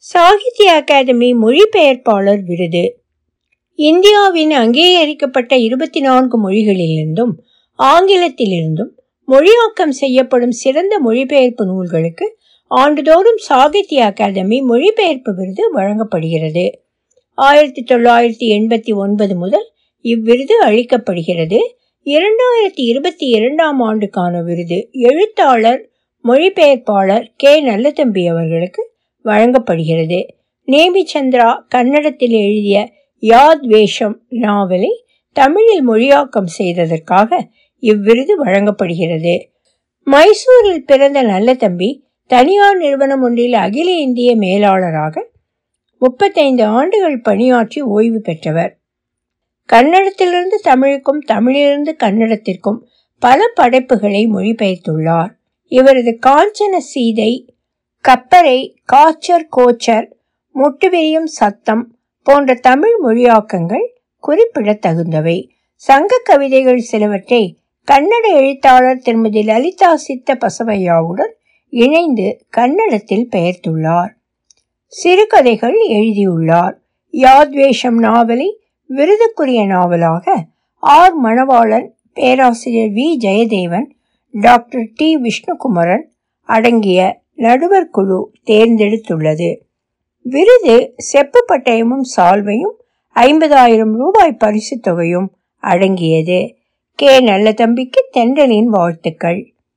Sahitya academy மொழிபெயர்ப்பாளர் விருது இந்தியாவின் அங்கீகரிக்கப்பட்ட இருபத்தி நான்கு மொழிகளிலிருந்தும் ஆங்கிலத்திலிருந்தும் மொழியாக்கம் செய்யப்படும் சிறந்த மொழிபெயர்ப்பு நூல்களுக்கு ஆண்டுதோறும் சாகித்ய அகாதமி மொழிபெயர்ப்பு விருது வழங்கப்படுகிறது ஆயிரத்தி தொள்ளாயிரத்தி எண்பத்தி ஒன்பது முதல் இவ்விருது அளிக்கப்படுகிறது இரண்டாயிரத்தி இருபத்தி இரண்டாம் ஆண்டுக்கான விருது எழுத்தாளர் மொழிபெயர்ப்பாளர் கே நல்லதம்பி அவர்களுக்கு வழங்கப்படுகிறது நேமிச்சந்திரா கன்னடத்தில் எழுதிய யாத் வேஷம் நாவலை தமிழில் மொழியாக்கம் செய்ததற்காக இவ்விருது வழங்கப்படுகிறது மைசூரில் பிறந்த நல்லதம்பி தனியார் நிறுவனம் ஒன்றில் அகில இந்திய மேலாளராக முப்பத்தைந்து ஆண்டுகள் பணியாற்றி ஓய்வு பெற்றவர் கன்னடத்திலிருந்து தமிழுக்கும் தமிழிலிருந்து கன்னடத்திற்கும் பல படைப்புகளை மொழிபெயர்த்துள்ளார் இவரது காஞ்சன சீதை கப்பரை காச்சர் கோச்சர் முட்டுவிரியும் சத்தம் போன்ற தமிழ் மொழியாக்கங்கள் குறிப்பிடத்தகுந்தவை சங்க கவிதைகள் சிலவற்றை கன்னட எழுத்தாளர் திருமதி லலிதா சித்த பசவையாவுடன் இணைந்து கன்னடத்தில் பெயர்த்துள்ளார் சிறுகதைகள் எழுதியுள்ளார் யாத்வேஷம் நாவலை விருதுக்குரிய நாவலாக ஆர் மணவாளன் பேராசிரியர் V Jayadevan doctor T Vishnukumaran அடங்கிய நடுவர் குழு தேர்ந்தெடுத்துள்ளது விருது செப்பு பட்டயமும் சால்வையும் ஐம்பதாயிரம் ரூபாய் பரிசு தொகையும் அடங்கியது கே நல்ல தம்பிக்கு தென்றலின் வாழ்த்துக்கள்